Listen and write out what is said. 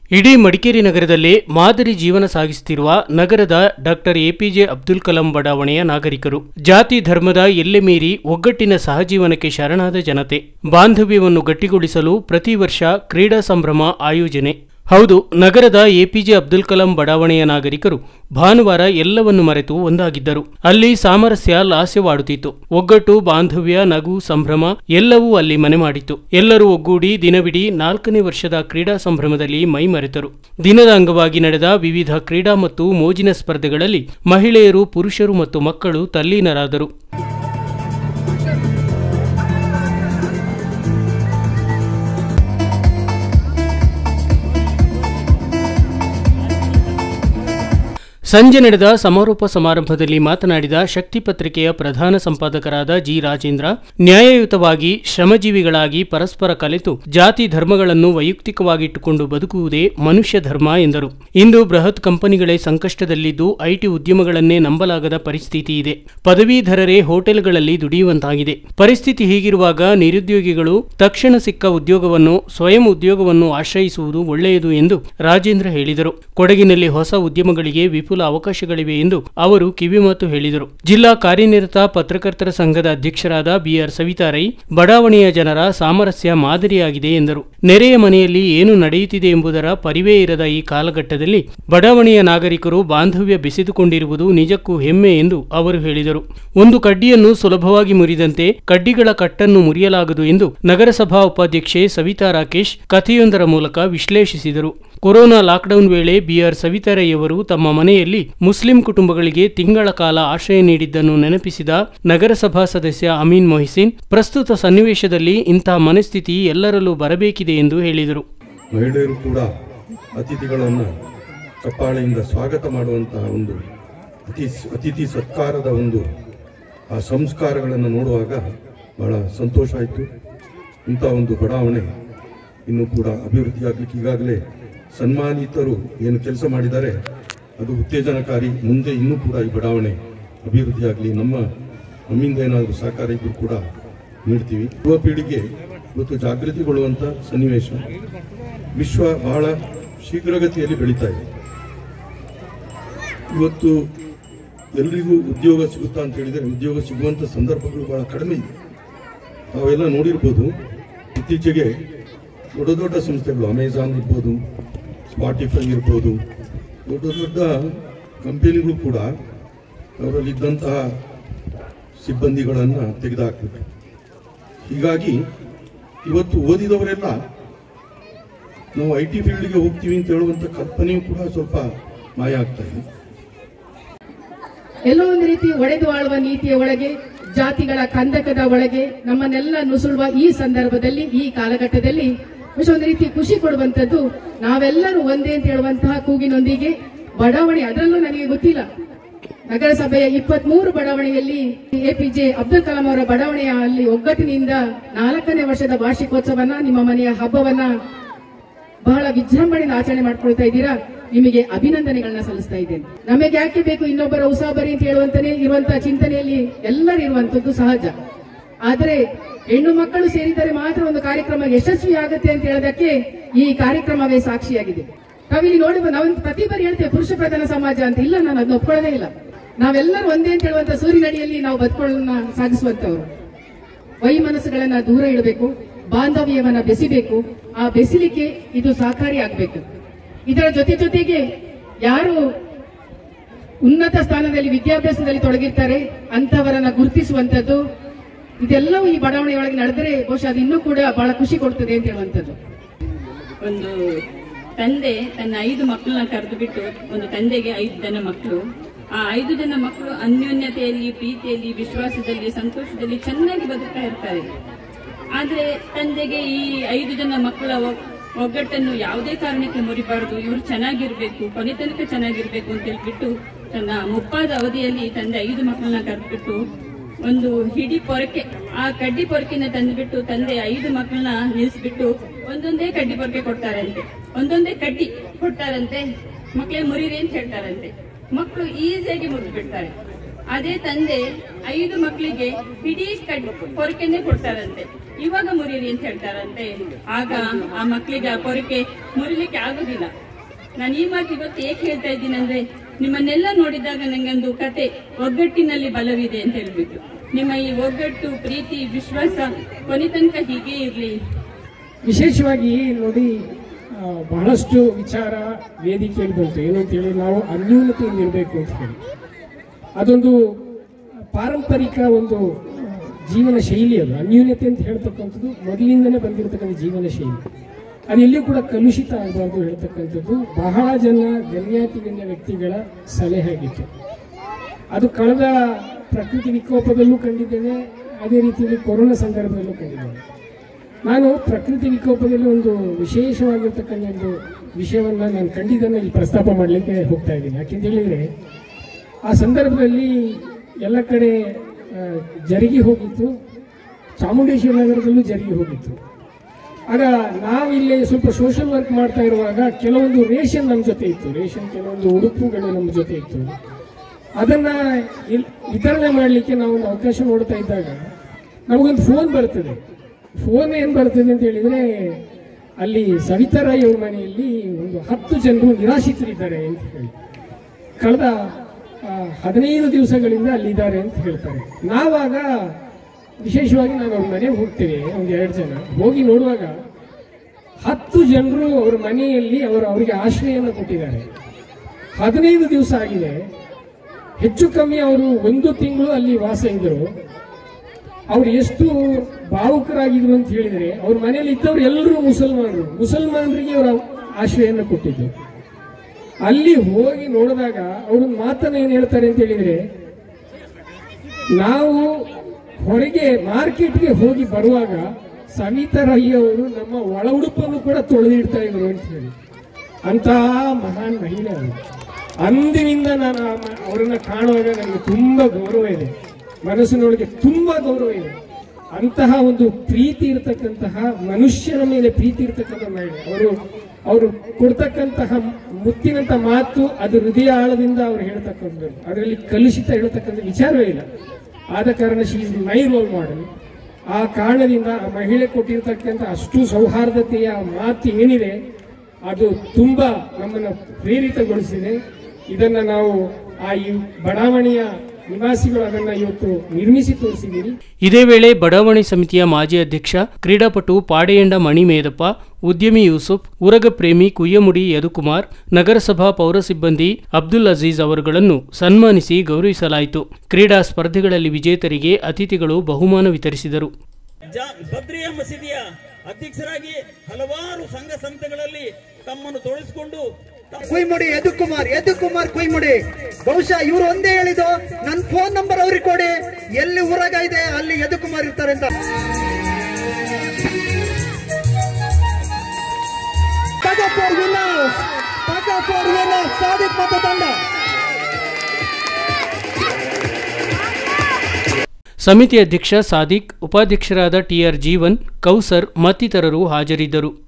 ಇಡೀ ಮಡಿಕೇರಿ ನಗರದಲ್ಲಿ ಮಾದರಿ ಜೀವನ ಸಾಗಿಸುತ್ತಿರುವ ನಗರದ ಡಾಕ್ಟರ್ ಎಪಿಜೆ ಅಬ್ದುಲ್ ಕಲಾಂ ಬಡಾವಣೆಯ ನಾಗರಿಕರು ಜಾತಿ ಧರ್ಮದ ಎಲ್ಲೆ ಮೀರಿ ಒಗ್ಗಟ್ಟಿನ ಸಹಜೀವನಕ್ಕೆ ಶರಣಾದ ಜನತೆ ಬಾಂಧವ್ಯವನ್ನು ಗಟ್ಟಿಗೊಳಿಸಲು ಪ್ರತಿ ವರ್ಷ ಕ್ರೀಡಾ ಸಂಭ್ರಮ ಆಯೋಜನೆ ಹೌದು ನಗರದ ಎಪಿಜೆ ಅಬ್ದುಲ್ ಕಲಾಂ ಬಡಾವಣೆಯ ನಾಗರಿಕರು ಭಾನುವಾರ ಎಲ್ಲವನ್ನು ಮರೆತು ಒಂದಾಗಿದ್ದರು ಅಲ್ಲಿ ಸಾಮರಸ್ಯ ಲಾಸ್ಯವಾಡುತ್ತಿತ್ತು ಒಗ್ಗಟ್ಟು ಬಾಂಧವ್ಯ ನಗು ಸಂಭ್ರಮ ಎಲ್ಲವೂ ಅಲ್ಲಿ ಮನೆ ಮಾಡಿತ್ತು ಎಲ್ಲರೂ ಒಗ್ಗೂಡಿ ದಿನವಿಡೀ ನಾಲ್ಕನೇ ವರ್ಷದ ಕ್ರೀಡಾ ಸಂಭ್ರಮದಲ್ಲಿ ಮೈಮರೆತರು ದಿನದ ಅಂಗವಾಗಿ ನಡೆದ ವಿವಿಧ ಕ್ರೀಡಾ ಮತ್ತು ಮೋಜಿನ ಸ್ಪರ್ಧೆಗಳಲ್ಲಿ ಮಹಿಳೆಯರು ಪುರುಷರು ಮತ್ತು ಮಕ್ಕಳು ತಲ್ಲೀನರಾದರು ಸಂಜೆ ನಡೆದ ಸಮಾರೋಪ ಸಮಾರಂಭದಲ್ಲಿ ಮಾತನಾಡಿದ ಶಕ್ತಿ ಪತ್ರಿಕೆಯ ಪ್ರಧಾನ ಸಂಪಾದಕರಾದ ಜಿ ರಾಜೇಂದ್ರ ನ್ಯಾಯಯುತವಾಗಿ ಶ್ರಮಜೀವಿಗಳಾಗಿ ಪರಸ್ಪರ ಕಲಿತು ಜಾತಿ ಧರ್ಮಗಳನ್ನು ವೈಯಕ್ತಿಕವಾಗಿಟ್ಟುಕೊಂಡು ಬದುಕುವುದೇ ಮನುಷ್ಯ ಧರ್ಮ ಎಂದರು ಇಂದು ಬೃಹತ್ ಕಂಪನಿಗಳೇ ಸಂಕಷ್ಟದಲ್ಲಿದ್ದು ಐಟಿ ಉದ್ಯಮಗಳನ್ನೇ ನಂಬಲಾಗದ ಪರಿಸ್ಥಿತಿ ಇದೆ ಪದವೀಧರರೇ ಹೋಟೆಲ್ಗಳಲ್ಲಿ ದುಡಿಯುವಂತಾಗಿದೆ ಪರಿಸ್ಥಿತಿ ಹೀಗಿರುವಾಗ ನಿರುದ್ಯೋಗಿಗಳು ತಕ್ಷಣ ಸಿಕ್ಕ ಉದ್ಯೋಗವನ್ನು ಸ್ವಯಂ ಉದ್ಯೋಗವನ್ನು ಆಶ್ರಯಿಸುವುದು ಒಳ್ಳೆಯದು ಎಂದು ರಾಜೇಂದ್ರ ಹೇಳಿದರು ಕೊಡಗಿನಲ್ಲಿ ಹೊಸ ಉದ್ಯಮಗಳಿಗೆ ವಿಪುಲ ಅವಕಾಶಗಳಿವೆ ಎಂದು ಅವರು ಕಿವಿಮಾತು ಹೇಳಿದರು ಜಿಲ್ಲಾ ಕಾರ್ಯನಿರತ ಪತ್ರಕರ್ತರ ಸಂಘದ ಅಧ್ಯಕ್ಷರಾದ ಬಿಆರ್ ಸವಿತಾರೈ ಬಡಾವಣೆಯ ಜನರ ಸಾಮರಸ್ಯ ಮಾದರಿಯಾಗಿದೆ ಎಂದರು ನೆರೆಯ ಮನೆಯಲ್ಲಿ ಏನು ನಡೆಯುತ್ತಿದೆ ಎಂಬುದರ ಪರಿವೇ ಇರದ ಈ ಕಾಲಘಟ್ಟದಲ್ಲಿ ಬಡಾವಣೆಯ ನಾಗರಿಕರು ಬಾಂಧವ್ಯ ಬೆಸೆದುಕೊಂಡಿರುವುದು ನಿಜಕ್ಕೂ ಹೆಮ್ಮೆ ಎಂದು ಅವರು ಹೇಳಿದರು ಒಂದು ಕಡ್ಡಿಯನ್ನು ಸುಲಭವಾಗಿ ಮುರಿದಂತೆ ಕಡ್ಡಿಗಳ ಕಟ್ಟನ್ನು ಮುರಿಯಲಾಗದು ಎಂದು ನಗರಸಭಾ ಉಪಾಧ್ಯಕ್ಷೆ ಸವಿತಾ ರಾಕೇಶ್ ಕಥೆಯೊಂದರ ಮೂಲಕ ವಿಶ್ಲೇಷಿಸಿದರು ಕೊರೋನಾ ಲಾಕ್ಡೌನ್ ವೇಳೆ ಬಿಆರ್ ಸವಿತಾರಯ್ಯವರು ತಮ್ಮ ಮನೆಯಲ್ಲಿ ಮುಸ್ಲಿಂ ಕುಟುಂಬಗಳಿಗೆ ತಿಂಗಳ ಕಾಲ ಆಶ್ರಯ ನೀಡಿದ್ದನ್ನು ನೆನಪಿಸಿದ ನಗರಸಭಾ ಸದಸ್ಯ ಅಮೀನ್ ಮೊಹಿಸಿನ್ ಪ್ರಸ್ತುತ ಸನ್ನಿವೇಶದಲ್ಲಿ ಇಂತಹ ಮನಸ್ಥಿತಿ ಎಲ್ಲರಲ್ಲೂ ಬರಬೇಕಿದೆ ಎಂದು ಹೇಳಿದರು ಮಹಿಳೆಯರು ಕೂಡ ಅತಿಥಿಗಳನ್ನು ಚಪ್ಪಾಳೆಯಿಂದ ಸ್ವಾಗತ ಮಾಡುವಂತಹ ಒಂದು ಅತಿ ಅತಿಥಿ ಸತ್ಕಾರದ ಒಂದು ಆ ಸಂಸ್ಕಾರಗಳನ್ನು ನೋಡುವಾಗ ಬಹಳ ಸಂತೋಷ ಆಯಿತು ಇಂಥ ಒಂದು ಬಡಾವಣೆ ಇನ್ನೂ ಕೂಡ ಅಭಿವೃದ್ಧಿ ಆಗಲಿಕ್ಕೆ ಈಗಾಗಲೇ ಸನ್ಮಾನಿತರು ಏನು ಕೆಲಸ ಮಾಡಿದ್ದಾರೆ ಅದು ಉತ್ತೇಜನಕಾರಿ ಮುಂದೆ ಇನ್ನೂ ಕೂಡ ಈ ಬಡಾವಣೆ ಅಭಿವೃದ್ಧಿ ಆಗಲಿ ನಮ್ಮ ನಮ್ಮಿಂದ ಏನಾದರೂ ಸಹಕಾರ ಇದ್ರೂ ಕೂಡ ನೀಡ್ತೀವಿ ಯುವ ಪೀಳಿಗೆ ಇವತ್ತು ಜಾಗೃತಿಗೊಳ್ಳುವಂಥ ಸನ್ನಿವೇಶ ವಿಶ್ವ ಬಹಳ ಶೀಘ್ರಗತಿಯಲ್ಲಿ ಬೆಳೀತಾ ಇದೆ ಇವತ್ತು ಎಲ್ರಿಗೂ ಉದ್ಯೋಗ ಸಿಗುತ್ತಾ ಅಂತ ಹೇಳಿದರೆ ಉದ್ಯೋಗ ಸಿಗುವಂಥ ಸಂದರ್ಭಗಳು ಬಹಳ ಕಡಿಮೆ ಇದೆ ತಾವೆಲ್ಲ ನೋಡಿರ್ಬೋದು ಇತ್ತೀಚೆಗೆ ದೊಡ್ಡ ದೊಡ್ಡ ಸಂಸ್ಥೆಗಳು ಅಮೆಜಾನ್ ಇರ್ಬೋದು ಸ್ಪಾಟಿಫೈ ಇರ್ಬೋದು ದೊಡ್ಡ ದೊಡ್ಡ ಕಂಪನಿಗಳು ಕೂಡ ಅವರಲ್ಲಿದ್ದಂತಹ ಸಿಬ್ಬಂದಿಗಳನ್ನು ತೆಗೆದುಹಾಕ್ಬಿಟ್ಟು ಹೀಗಾಗಿ ಇವತ್ತು ಓದಿದವರೆಲ್ಲ ನಾವು ಐ ಟಿ ಫೀಲ್ಡ್ಗೆ ಹೋಗ್ತೀವಿ ಅಂತ ಹೇಳುವಂಥ ಕಲ್ಪನೆಯೂ ಕೂಡ ಸ್ವಲ್ಪ ಮಾಯ ಆಗ್ತಾ ಇದೆ ಎಲ್ಲೋ ಒಂದು ರೀತಿ ಒಡೆದು ಆಳುವ ನೀತಿಯ ಒಳಗೆ ಜಾತಿಗಳ ಕಂದಕದ ಒಳಗೆ ನಮ್ಮನ್ನೆಲ್ಲ ನುಸುಳುವ ಈ ಸಂದರ್ಭದಲ್ಲಿ ಈ ಕಾಲಘಟ್ಟದಲ್ಲಿ ಬಹುಶಃ ಒಂದು ರೀತಿ ಖುಷಿ ಕೊಡುವಂತದ್ದು ನಾವೆಲ್ಲರೂ ಒಂದೇ ಅಂತ ಹೇಳುವಂತಹ ಕೂಗಿನೊಂದಿಗೆ ಬಡಾವಣೆ ಅದರಲ್ಲೂ ನನಗೆ ಗೊತ್ತಿಲ್ಲ ನಗರಸಭೆಯ ಇಪ್ಪತ್ಮೂರು ಬಡಾವಣೆಯಲ್ಲಿ ಎಪಿಜೆ ಅಬ್ದುಲ್ ಕಲಾಂ ಅವರ ಬಡಾವಣೆಯ ಅಲ್ಲಿ ಒಗ್ಗಟ್ಟಿನಿಂದ ನಾಲ್ಕನೇ ವರ್ಷದ ವಾರ್ಷಿಕೋತ್ಸವನ ನಿಮ್ಮ ಮನೆಯ ಹಬ್ಬವನ್ನ ಬಹಳ ವಿಜೃಂಭಣೆಯಿಂದ ಆಚರಣೆ ಮಾಡ್ಕೊಳ್ತಾ ಇದ್ದೀರಾ ನಿಮಗೆ ಅಭಿನಂದನೆಗಳನ್ನ ಸಲ್ಲಿಸ್ತಾ ಇದ್ದೇನೆ ನಮಗೆ ಯಾಕೆ ಬೇಕು ಇನ್ನೊಬ್ಬರ ಉಸಾಬರಿ ಅಂತ ಹೇಳುವಂತಾನೆ ಇರುವಂತಹ ಚಿಂತನೆಯಲ್ಲಿ ಎಲ್ಲರೂ ಇರುವಂತದ್ದು ಸಹಜ ಆದರೆ ಹೆಣ್ಣು ಮಕ್ಕಳು ಸೇರಿದರೆ ಮಾತ್ರ ಒಂದು ಕಾರ್ಯಕ್ರಮ ಯಶಸ್ವಿ ಆಗುತ್ತೆ ಅಂತ ಹೇಳೋದಕ್ಕೆ ಈ ಕಾರ್ಯಕ್ರಮವೇ ಸಾಕ್ಷಿಯಾಗಿದೆ ನಾವಿಲ್ಲಿ ನೋಡಿ ನಾವು ಪ್ರತಿ ಬಾರಿ ಹೇಳ್ತೇವೆ ಪುರುಷ ಪ್ರಧಾನ ಸಮಾಜ ಅಂತ ಇಲ್ಲ ನಾನು ಅದನ್ನ ಒಪ್ಕೊಳ್ಳೋದೇ ಇಲ್ಲ ನಾವೆಲ್ಲರೂ ಒಂದೇ ಅಂತ ಹೇಳುವಂತ ಸೂರಿನಡಿಯಲ್ಲಿ ನಾವು ಬದುಕೊಳ್ಳನ್ನ ಸಾಗಿಸುವಂತವ್ರು ವೈಮನಸ್ಸುಗಳನ್ನ ದೂರ ಇಡಬೇಕು ಬಾಂಧವ್ಯವನ್ನ ಬೆಸಿಬೇಕು ಆ ಬೆಸಿಲಿಕ್ಕೆ ಇದು ಸಹಕಾರಿ ಆಗಬೇಕು ಇದರ ಜೊತೆ ಜೊತೆಗೆ ಯಾರು ಉನ್ನತ ಸ್ಥಾನದಲ್ಲಿ ವಿದ್ಯಾಭ್ಯಾಸದಲ್ಲಿ ತೊಡಗಿರ್ತಾರೆ ಅಂತವರನ್ನ ಗುರುತಿಸುವಂತದ್ದು ಇದೆಲ್ಲವೂ ಈ ಬಡಾವಣೆಯೊಳಗೆ ನಡೆದರೆ ಬಹುಶಃ ಅದು ಇನ್ನೂ ಕೂಡ ಬಹಳ ಖುಷಿ ಕೊಡ್ತದೆ ಅಂತ ಹೇಳುವಂಥದ್ದು ಒಂದು ತಂದೆ ತನ್ನ ಐದು ಮಕ್ಕಳನ್ನ ಕರೆದು ಬಿಟ್ಟು ಒಂದು ತಂದೆಗೆ ಐದು ಜನ ಮಕ್ಕಳು ಆ ಐದು ಜನ ಮಕ್ಕಳು ಅನ್ಯೋನ್ಯತೆಯಲ್ಲಿ ಪ್ರೀತಿಯಲ್ಲಿ ವಿಶ್ವಾಸದಲ್ಲಿ ಸಂತೋಷದಲ್ಲಿ ಚೆನ್ನಾಗಿ ಬದುಕ್ತಾ ಇರ್ತಾರೆ ಆದ್ರೆ ತಂದೆಗೆ ಈ ಐದು ಜನ ಮಕ್ಕಳ ಒ- ಒಗ್ಗಟ್ಟನ್ನು ಯಾವುದೇ ಕಾರಣಕ್ಕೆ ಮುರಿಬಾರದು ಇವರು ಚೆನ್ನಾಗಿರ್ಬೇಕು ಕೊನೆ ತನಕ ಚೆನ್ನಾಗಿರ್ಬೇಕು ಅಂತ ಹೇಳ್ಬಿಟ್ಟು ತನ್ನ ಮುಪ್ಪಾದ ಅವಧಿಯಲ್ಲಿ ತಂದೆ ಐದು ಮಕ್ಕಳನ್ನ ಕರೆದ್ಬಿಟ್ಟು ಒಂದು ಹಿಡಿ ಪೊರಕೆ ಆ ಕಡ್ಡಿ ಪೊರಕೆನ ತಂದುಬಿಟ್ಟು ತಂದೆ ಐದು ಮಕ್ಕಳನ್ನ ನಿಲ್ಲಿಸ್ಬಿಟ್ಟು ಒಂದೊಂದೇ ಕಡ್ಡಿ ಪೊರಕೆ ಕೊಡ್ತಾರಂತೆ ಒಂದೊಂದೇ ಕಡ್ಡಿ ಕೊಡ್ತಾರಂತೆ ಮಕ್ಕಳೇ ಮುರಿರಿ ಅಂತ ಹೇಳ್ತಾರಂತೆ ಮಕ್ಕಳು ಈಸಿಯಾಗಿ ಮುರಿದು ಬಿಡ್ತಾರೆ ಅದೇ ತಂದೆ ಐದು ಮಕ್ಕಳಿಗೆ ಇಡೀ ಕಡ್ ಪೊರಕೆನೆ ಕೊಡ್ತಾರಂತೆ ಇವಾಗ ಮುರಿರಿ ಅಂತ ಹೇಳ್ತಾರಂತೆ ಆಗ ಆ ಮಕ್ಕಳಿಗೆ ಆ ಪೊರಕೆ ಮುರಿಲಿಕ್ಕೆ ಆಗೋದಿಲ್ಲ ನಾನು ಈ ಮಾತು ಇವತ್ತು ಏಕೆ ಹೇಳ್ತಾ ಇದ್ದೀನಿ ಅಂದ್ರೆ ನಿಮ್ಮನ್ನೆಲ್ಲ ನೋಡಿದಾಗ ನಂಗೊಂದು ಕತೆ ಒಗ್ಗಟ್ಟಿನಲ್ಲಿ ಬಲವಿದೆ ಅಂತ ಹೇಳ್ಬಿಟ್ಟು ನಿಮ್ಮ ಈ ಒಗ್ಗಟ್ಟು ಪ್ರೀತಿ ವಿಶ್ವಾಸ ಕೊನೆ ತನಕ ಹೀಗೆ ಇರ್ಲಿ ವಿಶೇಷವಾಗಿ ನೋಡಿ ಆ, ಬಹಳಷ್ಟು ವಿಚಾರ ವೇದಿಕೆಯಲ್ಲಿ ಬಂತು ಏನು ಅಂತೇಳಿ ನಾವು ಅನ್ಯೂನತೆಯಿಂದ ಇರಬೇಕು ಅಂತ ಹೇಳಿ ಅದೊಂದು ಪಾರಂಪರಿಕ ಒಂದು ಆ, ಜೀವನ ಶೈಲಿ ಅದು ಅನ್ಯೂನ್ಯತೆ ಅಂತ ಹೇಳ್ತಕ್ಕಂಥದ್ದು ಮೊದಲಿಂದನೇ ಬಂದಿರತಕ್ಕಂಥ ಜೀವನ ಶೈಲಿ ಅದು ಎಲ್ಲಿಯೂ ಕೂಡ ಕಲುಷಿತ ಆಗಬಾರ್ದು ಹೇಳ್ತಕ್ಕಂಥದ್ದು ಬಹಳ ಜನ ಗಣ್ಯಾತಿ ಗಣ್ಯ ವ್ಯಕ್ತಿಗಳ ಸಲಹೆ ಆಗಿತ್ತು ಅದು ಕಳೆದ ಪ್ರಕೃತಿ ವಿಕೋಪದಲ್ಲೂ ಕಂಡಿದ್ದೇನೆ ಅದೇ ರೀತಿಯಲ್ಲಿ ಕೊರೋನಾ ಸಂದರ್ಭದಲ್ಲೂ ಕಂಡಿದ್ದೇನೆ ನಾನು ಪ್ರಕೃತಿ ವಿಕೋಪದಲ್ಲಿ ಒಂದು ವಿಶೇಷವಾಗಿರ್ತಕ್ಕಂಥ ಒಂದು ವಿಷಯವನ್ನು ನಾನು ಕಂಡಿದ್ದನ್ನು ಇಲ್ಲಿ ಪ್ರಸ್ತಾಪ ಮಾಡಲಿಕ್ಕೆ ಹೋಗ್ತಾ ಇದ್ದೀನಿ ಯಾಕೆಂತ ಹೇಳಿದರೆ ಆ ಸಂದರ್ಭದಲ್ಲಿ ಎಲ್ಲ ಕಡೆ ಆ, ಜರುಗಿ ಹೋಗಿತ್ತು ಚಾಮುಂಡೇಶ್ವರಿ ನಗರದಲ್ಲೂ ಜರುಗಿ ಹೋಗಿತ್ತು ಆಗ ನಾವಿಲ್ಲಿ ಸ್ವಲ್ಪ ಸೋಷಿಯಲ್ ವರ್ಕ್ ಮಾಡ್ತಾ ಇರುವಾಗ ಕೆಲವೊಂದು ರೇಷನ್ ನಮ್ಮ ಜೊತೆ ಇತ್ತು ರೇಷನ್ ಕೆಲವೊಂದು ಉಡುಪುಗಳು ನಮ್ಮ ಜೊತೆ ಇತ್ತು ಅದನ್ನ ಇಲ್- ವಿತರಣೆ ಮಾಡಲಿಕ್ಕೆ ನಾವು ಒಂದು ಅವಕಾಶ ನೋಡ್ತಾ ಇದ್ದಾಗ ನಮಗೊಂದು ಫೋನ್ ಬರ್ತದೆ ಫೋನ್ ಏನು ಬರ್ತದೆ ಅಂತ ಹೇಳಿದ್ರೆ ಅಲ್ಲಿ ಸವಿತಾರಾಯಿ ಅವ್ರ ಮನೆಯಲ್ಲಿ ಒಂದು ಹತ್ತು ಜನರು ನಿರಾಶ್ರಿತರಿದ್ದಾರೆ ಅಂತ ಹೇಳಿ ಕಳೆದ ಆ, ಹದಿನೈದು ದಿವಸಗಳಿಂದ ಅಲ್ಲಿದ್ದಾರೆ ಅಂತ ಹೇಳ್ತಾರೆ ನಾವಾಗ ವಿಶೇಷವಾಗಿ ನಾನು ಅವ್ರ ಮನೆಗೆ ಹೋಗ್ತೇವೆ ಒಂದು ಎರಡು ಜನ ಹೋಗಿ ನೋಡುವಾಗ ಹತ್ತು ಜನರು ಅವರ ಮನೆಯಲ್ಲಿ ಅವರು ಅವರಿಗೆ ಆಶ್ರಯವನ್ನು ಕೊಟ್ಟಿದ್ದಾರೆ ಹದಿನೈದು ದಿವಸ ಆಗಿದೆ ಹೆಚ್ಚು ಕಮ್ಮಿ ಅವರು ಒಂದು ತಿಂಗಳು ಅಲ್ಲಿ ವಾಸ ಇದ್ದರು ಅವ್ರು ಎಷ್ಟು ಭಾವುಕರಾಗಿದ್ರು ಅಂತ ಹೇಳಿದರೆ ಅವ್ರ ಮನೆಯಲ್ಲಿ ಇದ್ದವರು ಎಲ್ಲರೂ ಮುಸಲ್ಮಾನರು ಮುಸಲ್ಮಾನರಿಗೆ ಅವರ ಆಶ್ರಯವನ್ನು ಕೊಟ್ಟಿದ್ದು ಅಲ್ಲಿ ಹೋಗಿ ನೋಡಿದಾಗ ಅವ್ರೊಂದು ಮಾತನ್ನ ಏನು ಹೇಳ್ತಾರೆ ಅಂತ ಹೇಳಿದ್ರೆ ನಾವು ಹೊರಗೆ ಮಾರ್ಕೆಟ್ಗೆ ಹೋಗಿ ಬರುವಾಗ ಸವಿತಾ ರೈ ಅವರು ನಮ್ಮ ಒಳ ಉಡುಪನ್ನು ಕೂಡ ತೊಳೆದಿಡ್ತಾ ಇದ್ರು ಅಂತ ಹೇಳಿ ಅಂತಹ ಮಹಾನ್ ಮಹಿಳೆ ಅವರು ಅಂದಿನಿಂದ ನಾನು ಆ ಮ- ಅವರನ್ನ ಕಾಣುವಾಗ ನನಗೆ ತುಂಬಾ ಗೌರವ ಇದೆ ಮನಸ್ಸಿನೊಳಗೆ ತುಂಬಾ ಗೌರವ ಇದೆ ಅಂತಹ ಒಂದು ಪ್ರೀತಿ ಇರತಕ್ಕಂತಹ ಮನುಷ್ಯನ ಮೇಲೆ ಪ್ರೀತಿ ಇರತಕ್ಕಂಥ ಮಹಿಳೆ ಅವರು ಅವರು ಕೊಡ್ತಕ್ಕಂತಹ ಮುತ್ತಿನಂತ ಮಾತು ಅದು ಹೃದಯ ಆಳದಿಂದ ಅವರು ಹೇಳ್ತಕ್ಕಂಥದ್ದು ಅದರಲ್ಲಿ ಕಲುಷಿತ ಹೇಳ್ತಕ್ಕಂಥ ವಿಚಾರವೇ ಇಲ್ಲ ಆದ ಕಾರಣ she is my role model ಆ ಕಾರಣದಿಂದ ಆ ಮಹಿಳೆ ಕೊಟ್ಟಿರ್ತಕ್ಕಂಥ ಅಷ್ಟು ಸೌಹಾರ್ದತೆಯ ಮಾತು ಏನಿದೆ ಅದು ತುಂಬಾ ನಮ್ಮನ್ನು ಪ್ರೇರಿತಗೊಳಿಸಿದೆ ಇದನ್ನ ನಾವು ಆ ಈ ಬಡಾವಣೆಯ ನಿವಾಸಿಗಳು ಅದನ್ನ ಇವತ್ತು ನಿರ್ಮಿಸಿ ತೋರಿಸಿದ್ದೀರಿ ಇದೇ ವೇಳೆ ಬಡಾವಣೆ ಸಮಿತಿಯ ಮಾಜಿ ಅಧ್ಯಕ್ಷ ಕ್ರೀಡಾಪಟು ಪಾಡೆಯಂಡ ಮಣಿಮೇದಪ್ಪ ಉದ್ಯಮಿ ಯೂಸುಫ್ ಉರಗ ಪ್ರೇಮಿ ಕುಯ್ಯಮುಡಿ ಯದುಕುಮಾರ್ ನಗರಸಭಾ ಪೌರ ಸಿಬ್ಬಂದಿ ಅಬ್ದುಲ್ ಅಜೀಜ್ ಅವರುಗಳನ್ನು ಸನ್ಮಾನಿಸಿ ಗೌರವಿಸಲಾಯಿತು ಕ್ರೀಡಾ ಸ್ಪರ್ಧೆಗಳಲ್ಲಿ ವಿಜೇತರಿಗೆ ಅತಿಥಿಗಳು ಬಹುಮಾನ ವಿತರಿಸಿದರು ಜಾ- ಬದ್ರಿಯಾ ಮಸೀದಿಯ ಅಧ್ಯಕ್ಷರಾಗಿ ಹಲವಾರು ಸಂಘ ಸಂಸ್ಥೆಗಳಲ್ಲಿ ತಮ್ಮನ್ನು ತೊಡಗಿಸಿಕೊಂಡು ತಮ್ಮ ಕುಯ್ಮುಡಿ ಯದುಕುಮಾರ್ ಯದುಕುಮಾರ್ ಕುಯ್ಮುಡಿ ಬಹುಶಃ ಇವರು ಒಂದೇ ಹೇಳಿದ್ದು ನನ್ನ ಫೋನ್ ನಂಬರ್ ಅವ್ರಿಗೆ ಕೊಡಿ ಎಲ್ಲಿ ಊರಾಗ ಇದೆ ಅಲ್ಲಿ ಯದುಕುಮಾರ್ ಇರ್ತಾರೆ ಅಂತ Tug of war winners. Tug of war winners. Sadiq ಮತ್ತು ತಂಡ ಸಮಿತಿ ಅಧ್ಯಕ್ಷ ಸಾದಿಕ್ ಉಪಾಧ್ಯಕ್ಷರಾದ ಟಿಆರ್ ಜೀವನ್ ಕೌಸರ್ ಮತ್ತಿತರರು ಹಾಜರಿದ್ದರು